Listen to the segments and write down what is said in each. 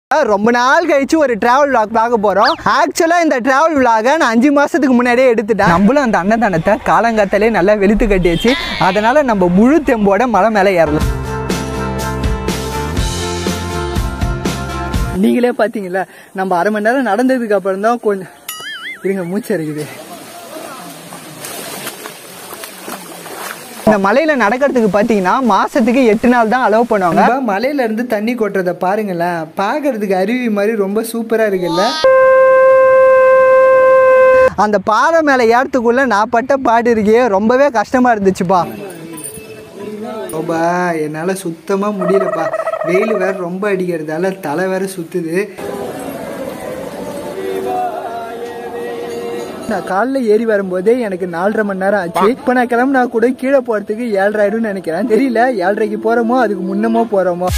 ரொம்ப நாள் கழிச்சு ஒரு டிராவல் vlog பார்க்க போகிறோம் ஆக்சுவலாக இந்த டிராவல் vlog-அ நான் அஞ்சு மாதத்துக்கு முன்னாடியே எடுத்துட்டேன் நம்மளும் அந்த அன்னதானத்தை காலங்காத்தாலே நல்லா வெளுத்து கட்டியாச்சு அதனால் நம்ம முழு தெம்போட மலை மேலே ஏறலாம் நீங்களே பார்த்தீங்களா நம்ம அரை மணி நேரம் நடந்ததுக்கு அப்புறம் தான் கொஞ்சம் இருங்க மூச்சு இருக்குது இந்த மலையில நடக்கிறதுக்கு பார்த்தீங்கன்னா மாசத்துக்கு எட்டு நாள் தான் அலோவ் பண்ணுவாங்க மலையில இருந்து தண்ணி கொட்டுறத பாருங்களேன் பார்க்கறதுக்கு அருவி மாதிரி ரொம்ப சூப்பரா இருக்குல்ல அந்த பாறை மேலே ஏறத்துக்குள்ள நான் பட்ட பாடு இருக்கே ரொம்பவே கஷ்டமா இருந்துச்சுப்பா ரொம்ப என்னால் சுத்தமாக முடியலப்பா வெயில் வேற ரொம்ப அடிக்கிறதால தலை வேற சுத்துது நான் காலைல ஏறி வரும்போதே எனக்கு நாலரை மணி நேரம் ஆச்சு இப்போ நான் கிளம்புனா கூட கீழே போறதுக்கு ஏழரை ஆயிடும்னு நினைக்கிறேன் தெரியல ஏழரைக்கு போறோமோ அதுக்கு முன்னமோ போறோமோ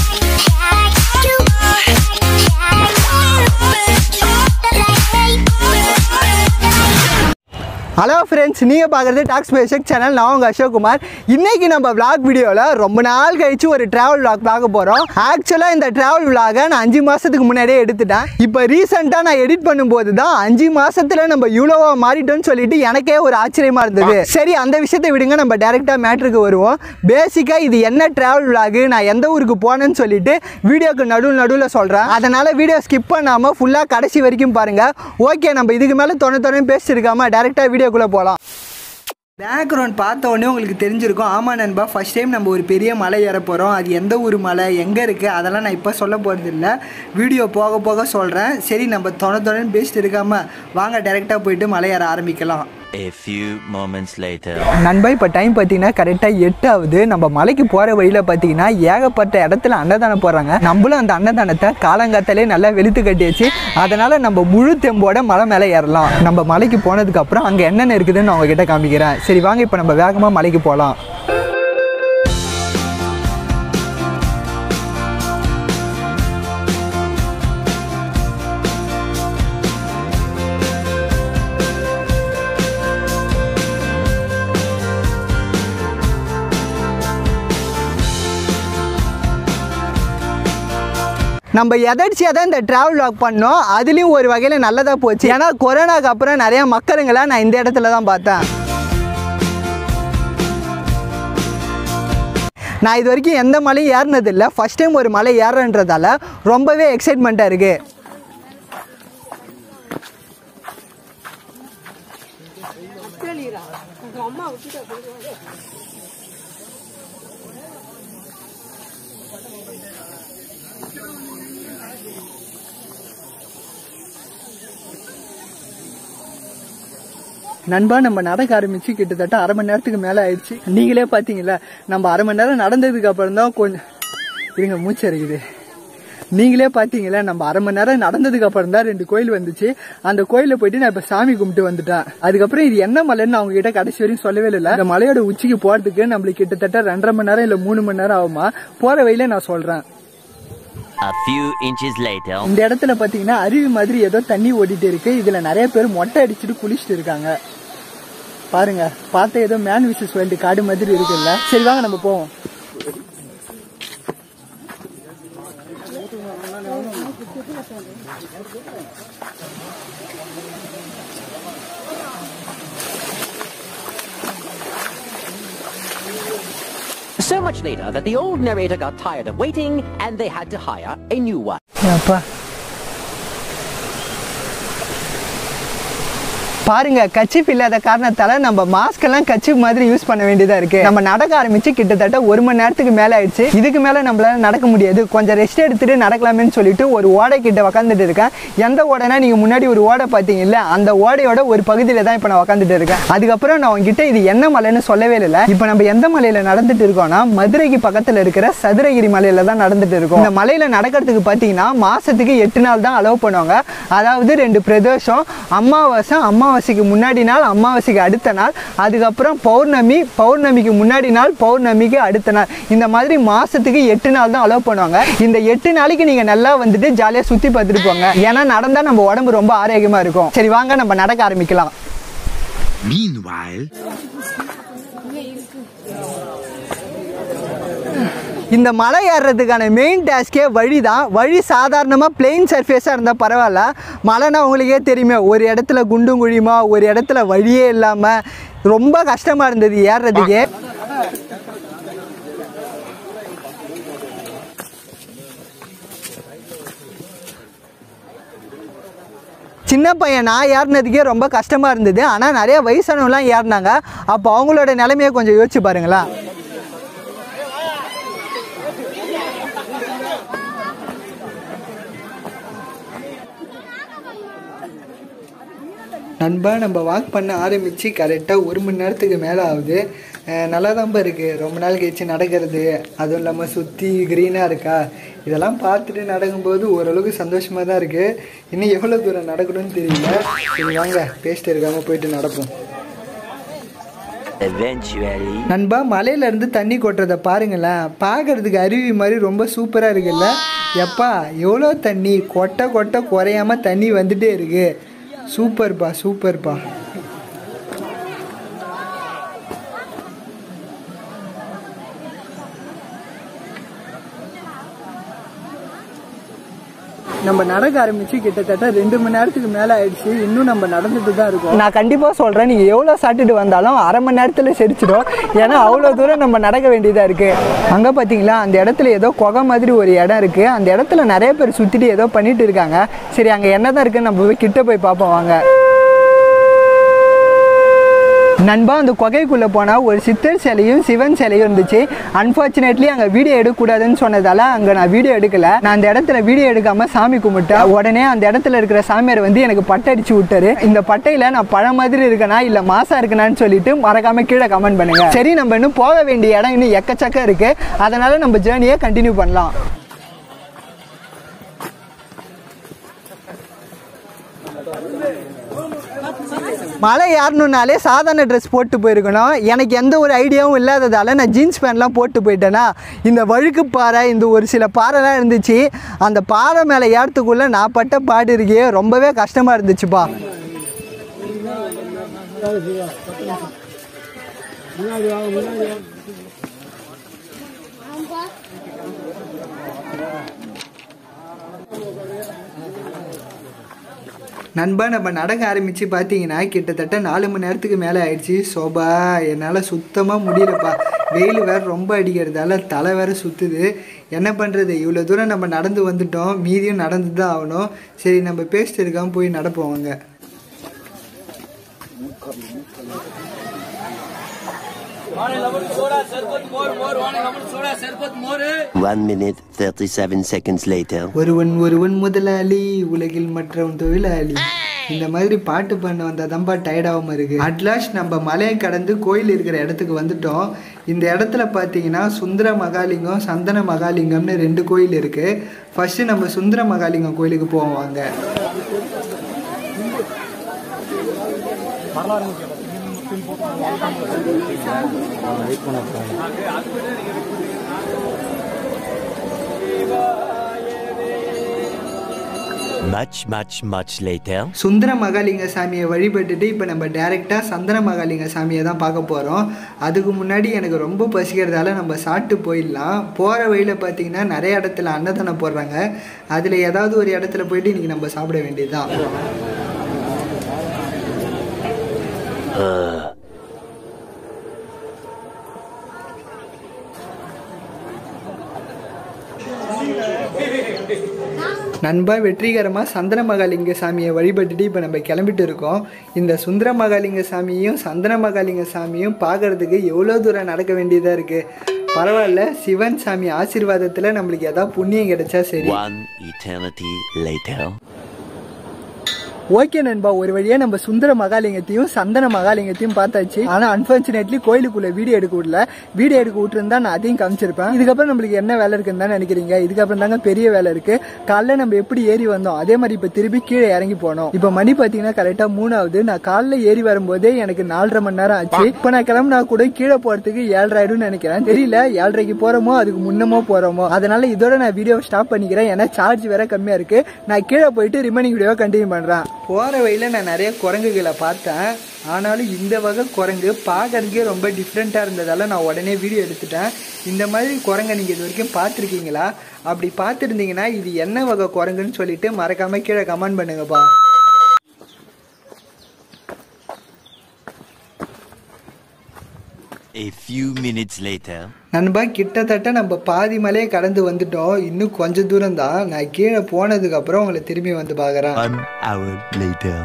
ஹலோ ஃப்ரெண்ட்ஸ் நீங்கள் பார்க்குறது டாக்ஸ் பேசிக் சேனல் நான் உங்கள் அசோக்குமார் இன்னைக்கு நம்ம vlog வீடியோவில் ரொம்ப நாள் கழிச்சு ஒரு ட்ராவல் vlog பார்க்க போகிறோம் ஆக்சுவலாக இந்த ட்ராவல் vlog-அ நான் அஞ்சு மாதத்துக்கு முன்னாடியே எடுத்துட்டேன் இப்போ ரீசெண்டாக நான் எடிட் பண்ணும்போது தான் அஞ்சு மாசத்துல நம்ம இவ்வளோவா மாறிட்டோம்னு சொல்லிட்டு எனக்கே ஒரு ஆச்சரியமா இருந்தது சரி அந்த விஷயத்தை விடுங்க நம்ம டேரெக்டாக மேட்ருக்கு வருவோம் பேசிக்காக இது என்ன ட்ராவல் vlog நான் எந்த ஊருக்கு போனேன்னு சொல்லிட்டு வீடியோக்கு நடுவில் நடுவில் சொல்கிறேன் அதனால் வீடியோ ஸ்கிப் பண்ணாமல் ஃபுல்லாக கடைசி வரைக்கும் பாருங்கள் ஓகே நம்ம இதுக்கு மேலே தொண்ணு தொண்ணு பேசியிருக்காம டேரெக்டாக வீடியோக்குள்ளே போகலாம் பேக்ரவுண்ட் பார்த்த உடனே உங்களுக்கு தெரிஞ்சிருக்கும் ஆமாம் நண்பா ஃபஸ்ட் டைம் நம்ம ஒரு பெரிய மலை ஏற போகிறோம் அது எந்த ஊர் மலை எங்கே இருக்குது அதெல்லாம் நான் இப்போ சொல்ல போகிறது இல்லை வீடியோ போக போக சொல்கிறேன் சரி நம்ம தொண தொணன்னு பேசிட்டு இருக்காமல் வாங்க டேரெக்டாக போயிட்டு மலை ஏற ஆரம்பிக்கலாம் A few moments later. நண்பா இப்போ டைம் பார்த்தீங்கன்னா கரெக்டாக எட்டு ஆகுது நம்ம மலைக்கு போகிற வழியில் பார்த்தீங்கன்னா ஏகப்பட்ட இடத்துல அன்னதானம் போடுறாங்க நம்மளும் அந்த அன்னதானத்தை காலங்காத்தாலே நல்லா வெளுத்து கட்டியாச்சு அதனால் நம்ம முழு தெம்போட மலை மேலே ஏறலாம் நம்ம மலைக்கு போனதுக்கப்புறம் அங்கே என்னென்ன இருக்குதுன்னு நான் உங்ககிட்ட காமிக்கிறேன் சரி வாங்க இப்போ நம்ம வேகமாக மலைக்கு போகலாம் நம்ம எதர்ச்சியாக தான் இந்த ட்ராவல் வாக் பண்ணோம் அதுலேயும் ஒரு வகையில் நல்லதாக போச்சு ஏன்னா கொரோனாக்கு அப்புறம் நிறைய மக்களுங்களை நான் இந்த இடத்துல தான் பார்த்தேன் நான் இது வரைக்கும் எந்த மலையும் ஏறினது இல்லை ஃபஸ்ட் டைம் ஒரு மலை ஏறுறன்றதால ரொம்பவே எக்ஸைட்மெண்ட்டாக இருக்குது நண்பா நம்ம நடக்க ஆரம்பிச்சு கிட்டத்தட்ட அரை மணி நேரத்துக்கு மேலே ஆயிடுச்சு நீங்களே பார்த்தீங்களா நம்ம அரை மணி நேரம் நடந்ததுக்கு அப்புறம் தான் கொஞ்சம் இருங்க மூச்சு இருக்குது நீங்களே பார்த்தீங்களா நம்ம அரை மணி நேரம் நடந்ததுக்கு அப்புறம் தான் ரெண்டு கோயில் வந்துச்சு அந்த கோயிலில் போயிட்டு நான் இப்போ சாமி கும்பிட்டு வந்துட்டேன் அதுக்கப்புறம் இது என்ன மலைன்னு அவங்க கிட்ட கடைசி வரையும் சொல்லவே இல்லை இந்த மலையோட உச்சிக்கு போறதுக்கு நம்மளுக்கு கிட்டத்தட்ட ரெண்டரை மணி நேரம் இல்லை மூணு மணி நேரம் ஆகுமா போற வழியில நான் சொல்றேன் A few inches later. இந்த இடத்துல பாத்தீங்கன்னா அருவி மாதிரி ஏதோ தண்ணி ஓடிட்டு இருக்கு இதுல நிறைய பேர் மொட்டை அடிச்சுட்டு குளிச்சுட்டு இருக்காங்க பாருங்க பார்த்த ஏதோ மேன் விசஸ் வேர்ல்டு காடு மாதிரி இருக்குல்ல சரி வாங்க நம்ம போவோம் So much later that the old narrator got tired of waiting and they had to hire a new one. அப்பா பாருங்க கச்சிப் இல்லாத காரணத்தால நம்ம மாஸ்க் எல்லாம் கச்சிப் மாதிரி யூஸ் பண்ண வேண்டியதா இருக்கு நம்ம நடக்க ஆரம்பிச்சு கிட்டத்தட்ட ஒரு மணி நேரத்துக்கு மேல ஆயிடுச்சு இதுக்கு மேல நம்மளால நடக்க முடியாது கொஞ்சம் ரெஸ்ட் எடுத்துட்டு நடக்கலாமேன்னு சொல்லிட்டு ஒரு ஓடை கிட்ட உக்காந்துட்டு இருக்கேன் எந்த ஓடைனா நீங்க முன்னாடி ஒரு ஓடை பாத்தீங்கல்ல அந்த ஓடையோட ஒரு பகுதியில தான் இப்ப நான் உக்காந்துட்டு இருக்கேன் அதுக்கப்புறம் நான் உங்ககிட்ட இது என்ன மலைன்னு சொல்லவே இல்லை இப்ப நம்ம எந்த மலையில நடந்துட்டு இருக்கோம்னா மதுரைக்கு பக்கத்துல இருக்கிற சதுரகிரி மலையில தான் நடந்துட்டு இருக்கோம் இந்த மலையில நடக்கிறதுக்கு பாத்தீங்கன்னா மாசத்துக்கு எட்டு நாள் தான் அலோவ் பண்ணுவாங்க அதாவது ரெண்டு பிரதோஷம் அமாவாசை அமாவாசைக்கு முன்னாடி நாள் அமாவாசைக்கு அடுத்த நாள் அதுக்கப்புறம் பௌர்ணமி பௌர்ணமிக்கு முன்னாடி நாள் பௌர்ணமிக்கு அடுத்த நாள் இந்த மாதிரி மாசத்துக்கு எட்டு நாள் தான் அலோவ் பண்ணுவாங்க இந்த எட்டு நாளைக்கு நீங்க நல்லா வந்துட்டு ஜாலியா சுத்தி பார்த்துட்டு போங்க ஏன்னா நடந்தா நம்ம உடம்பு ரொம்ப ஆரோக்கியமா இருக்கும் சரி வாங்க நம்ம நடக்க ஆரம்பிக்கலாம் Meanwhile, இந்த மலை ஏறுறதுக்கான மெயின் டாஸ்கே வழி தான் வழி சாதாரணமாக பிளெயின் சர்ஃபேஸாக இருந்தால் பரவாயில்ல மலைனா உங்களுக்கே தெரியுமே ஒரு இடத்துல குண்டும் குழியுமா ஒரு இடத்துல வழியே இல்லாமல் ரொம்ப கஷ்டமாக இருந்தது ஏறுறதுக்கே சின்ன பையன் நான் ஏறினதுக்கே ரொம்ப கஷ்டமாக இருந்தது ஆனால் நிறைய வயசானவங்களாம் ஏறினாங்க அப்போ அவங்களோட நிலைமையை கொஞ்சம் யோசிச்சு பாருங்களேன் நண்பா நம்ம வாக் பண்ண ஆரம்பித்து கரெக்டாக ஒரு மணி நேரத்துக்கு மேலே ஆகுது அஹ் நல்லா தான்ப்பா இருக்குது ரொம்ப நாள் கழிச்சு நடக்கிறது அதுவும் இல்லாமல் சுற்றி க்ரீனாக இருக்கா இதெல்லாம் பார்த்துட்டு நடக்கும்போது ஓரளவுக்கு சந்தோஷமாக தான் இருக்குது இன்னும் எவ்வளோ தூரம் நடக்கணும்னு தெரியல சரி வாங்க பேஸ்ட் இருக்காமல் போயிட்டு நடப்போம் Eventually. நண்பா மலையிலேருந்து தண்ணி கொட்டுறதை பாருங்களேன் பார்க்கறதுக்கு அருவி மாதிரி ரொம்ப சூப்பராக இருக்குல்ல எப்பா எவ்வளோ தண்ணி கொட்ட கொட்ட குறையாம தண்ணி வந்துட்டே இருக்கு சூப்பர்ப்பா சூப்பர்ப்பா நம்ம நடக்க ஆரம்பிச்சு கிட்டத்தட்ட ரெண்டு மணி நேரத்துக்கு மேலே ஆயிடுச்சு இன்னும் நம்ம நடந்துட்டு தான் இருக்கோம் நான் கண்டிப்பாக சொல்கிறேன் நீங்கள் எவ்வளோ சாப்பிட்டுட்டு வந்தாலும் அரை மணி நேரத்தில் செரிச்சிடும் ஏன்னா அவ்வளோ தூரம் நம்ம நடக்க வேண்டியதாக இருக்குது அங்கே பார்த்தீங்களா அந்த இடத்துல ஏதோ குகை மாதிரி ஒரு இடம் இருக்குது அந்த இடத்துல நிறைய பேர் சுற்றிட்டு ஏதோ பண்ணிட்டு இருக்காங்க சரி அங்கே என்ன தான் இருக்குன்னு நம்ம போய் கிட்ட போய் பார்ப்போம் வாங்க நண்பா அந்த குகைக்குள்ளே போனால் ஒரு சித்தர் சிலையும் சிவன் சிலையும் இருந்துச்சு அன்ஃபார்ச்சுனேட்லி அங்கே வீடியோ எடுக்கக்கூடாதுன்னு சொன்னதால அங்கே நான் வீடியோ எடுக்கல நான் அந்த இடத்துல வீடியோ எடுக்காமல் சாமி கும்பிட்டேன் உடனே அந்த இடத்துல இருக்கிற சாமியார் வந்து எனக்கு பட்டை அடிச்சு விட்டாரு இந்த பட்டையில் நான் பழம் மாதிரி இருக்கனா இல்லை மாசா இருக்கனான்னு சொல்லிட்டு மறக்காம கீழே கமெண்ட் பண்ணுங்க சரி நம்ம இன்னும் போக வேண்டிய இடம் இன்னும் எக்கச்சக்கம் இருக்கு அதனால நம்ம ஜேர்னியை கண்டினியூ பண்ணலாம் மலை ஏறணுன்னாலே சாதாரண ட்ரெஸ் போட்டு போயிருக்கணும் எனக்கு எந்த ஒரு ஐடியாவும் இல்லாததால் நான் ஜீன்ஸ் பேண்ட்லாம் போட்டு போயிட்டேன்னா இந்த வழுக்கு பாறை இந்த ஒரு சில பாறைலாம் இருந்துச்சு அந்த பாறை மேலே ஏறத்துக்குள்ளே நான் பட்ட பாடு இருக்கே ரொம்பவே கஷ்டமாக இருந்துச்சுப்பா நண்பா நம்ம நடக்க ஆரம்பித்து பார்த்தீங்கன்னா கிட்டத்தட்ட நாலு மணி நேரத்துக்கு மேலே ஆயிடுச்சு சோபா என்னால் சுத்தமாக முடியலப்பா வெயில் வேறு ரொம்ப அடிக்கிறதால தலை வேறு சுற்றுது என்ன பண்ணுறது இவ்வளோ தூரம் நம்ம நடந்து வந்துட்டோம் மீதியும் நடந்து தான் ஆகணும் சரி நம்ம பேஸ்ட் இருக்காமல் போய் நடப்போம் வாங்க One minute, 37 seconds later. ஒருவன் ஒருவன் முதலாளி உலகில் மற்றவன் தொழிலாளி இந்த மாதிரி பாட்டு பண்ண வந்தால் தான்ப்பா டயர்டாகாமல் இருக்குது அட்லாஸ்ட் நம்ம மலையை கடந்து கோயில் இருக்கிற இடத்துக்கு வந்துட்டோம் இந்த இடத்துல பார்த்தீங்கன்னா சுந்தர மகாலிங்கம் சந்தன மகாலிங்கம்னு ரெண்டு கோயில் இருக்குது ஃபஸ்ட்டு நம்ம சுந்தர மகாலிங்கம் கோயிலுக்கு போவோம் வாங்க Much, much, much later. சுந்தர மகாலிங்க சாமியை வழிபட்டுட்டு இப்போ நம்ம டேரெக்டாக சந்தன மகாலிங்க சாமியை தான் பார்க்க போகிறோம் அதுக்கு முன்னாடி எனக்கு ரொம்ப பசிக்கிறதால நம்ம சாப்பிட்டு போயிடலாம் போகிற வழியில் பார்த்தீங்கன்னா நிறைய இடத்துல அன்னதானம் போடுறாங்க அதில் ஏதாவது ஒரு இடத்துல போயிட்டு இன்றைக்கி நம்ம சாப்பிட வேண்டியது தான் நண்பா வெற்றிகரமாக சந்தன மகாலிங்க சாமியை வழிபட்டுட்டு இப்போ நம்ம கிளம்பிட்டு இருக்கோம் இந்த சுந்தர மகாலிங்க சாமியும் சந்தன மகாலிங்க சாமியும் பார்க்கறதுக்கு எவ்வளோ தூரம் நடக்க வேண்டியதாக இருக்குது பரவாயில்ல சிவன் சாமி ஆசீர்வாதத்தில் நம்மளுக்கு ஏதாவது புண்ணியம் கிடைச்சா சரி One eternity later. ஓகே நண்பா ஒரு வழியா நம்ம சுந்தர மகாலிங்கத்தையும் சந்தன மகாலிங்கத்தையும் பார்த்தாச்சு ஆனா அன்பார்ச்சுனேட்லி கோயிலுக்குள்ள வீடியோ எடுக்க விடல வீடியோ எடுக்க விட்டுருந்தா நான் அதையும் காமிச்சிருப்பேன் இதுக்கப்புறம் நம்மளுக்கு என்ன வேலை இருக்குன்னு தான் நினைக்கிறீங்க இதுக்கப்புறம் தாங்க பெரிய வேலை இருக்கு காலைல நம்ம எப்படி ஏறி வந்தோம் அதே மாதிரி இப்ப திருப்பி கீழே இறங்கி போனோம் இப்ப மணி பாத்தீங்கன்னா கரெக்டா மூணாவது நான் காலைல ஏறி வரும்போதே எனக்கு நாலரை மணி நேரம் ஆச்சு இப்ப நான் கிளம்புனா கூட கீழே போறதுக்கு ஏழரை ஆயிடும்னு நினைக்கிறேன் தெரியல ஏழரைக்கு போறோமோ அதுக்கு முன்னமோ போறோமோ அதனால இதோட நான் வீடியோ ஸ்டாப் பண்ணிக்கிறேன் ஏன்னா சார்ஜ் வேற கம்மியா இருக்கு நான் கீழே போயிட்டு ரிமைனிங் வீடியோ கண்டினியூ பண்றேன் போகிற வழியில் நான் நிறைய குரங்குகளை பார்த்தேன் ஆனாலும் இந்த வகை குரங்கு பார்க்கறதுக்கே ரொம்ப டிஃப்ரெண்ட்டாக இருந்ததால் நான் உடனே வீடியோ எடுத்துட்டேன் இந்த மாதிரி குரங்கை நீங்கள் இது வரைக்கும் பார்த்துருக்கீங்களா அப்படி பார்த்துருந்தீங்கன்னா இது என்ன வகை குரங்குன்னு சொல்லிட்டு மறக்காமல் கீழே கமெண்ட் பண்ணுங்கப்பா A few minutes later. நண்பா கிட்டத்தட்ட நம்ம பாதி மலையை கடந்து வந்துட்டோம் இன்னும் கொஞ்சம் தூரம் தான் நான் கீழே போனதுக்கப்புறம் உங்களை திரும்பி வந்து பார்க்குறேன் One hour later.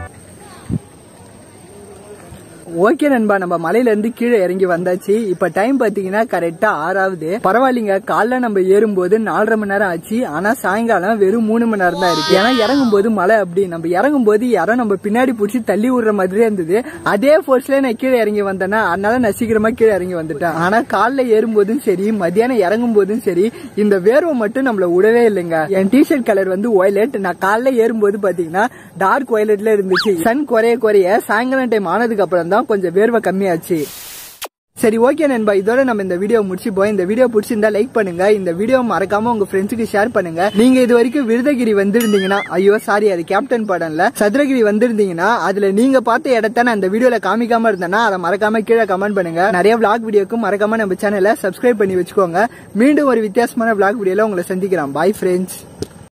ஓகே நண்பா நம்ம மலையில இருந்து கீழே இறங்கி வந்தாச்சு இப்ப டைம் பாத்தீங்கன்னா கரெக்டா ஆறாவது பரவாயில்லைங்க காலைல நம்ம ஏறும்போது நாலரை மணி நேரம் ஆச்சு ஆனா சாயங்காலம் வெறும் மூணு மணி நேரம் தான் இருக்கு ஏன்னா இறங்கும் போது மழை அப்படி நம்ம இறங்கும் போது யாரோ நம்ம பின்னாடி பிடிச்சி தள்ளி விடுற மாதிரியே இருந்தது அதே ஃபோர்ஸ்ல நான் கீழே இறங்கி வந்தேன்னா அதனால நான் சீக்கிரமா கீழே இறங்கி வந்துட்டேன் ஆனா காலைல ஏறும்போதும் சரி மத்தியானம் இறங்கும் போதும் சரி இந்த வேர்வை மட்டும் நம்மள விடவே இல்லைங்க என் டிஷர்ட் கலர் வந்து ஒயலட் நான் காலைல ஏறும்போது பாத்தீங்கன்னா டார்க் ஒயலட்ல இருந்துச்சு சன் குறைய குறைய சாயங்காலம் டைம் ஆனதுக்கு அப்புறம் தான் கொஞ்சம் வேர்வை கம்மியாச்சு சரி ஓகே நண்பா இதோட நம்ம இந்த வீடியோ முடிச்சுப்போம் இந்த வீடியோ பிடிச்சிருந்தா லைக் பண்ணுங்க இந்த வீடியோ மறக்காம உங்க ஃப்ரெண்ட்ஸுக்கு ஷேர் பண்ணுங்க நீங்க இது வரைக்கும் விருதகிரி வந்திருந்தீங்கன்னா ஐயோ சாரி அது கேப்டன் படம்ல சதுரகிரி வந்திருந்தீங்கன்னா அதுல நீங்க பார்த்த இடத்த நான் இந்த வீடியோல காமிக்காம இருந்தேன்னா அதை மறக்காம கீழே கமெண்ட் பண்ணுங்க நிறைய vlog வீடியோக்கு மறக்காம நம்ம சேனலை சப்ஸ்கிரைப் பண்ணி வச்சுக்கோங்க மீண்டும் ஒரு வித்தியாசமான vlog வீடியோல உங்களை சந்திக்கிறேன் பாய் ஃப்ரெண்ட்ஸ்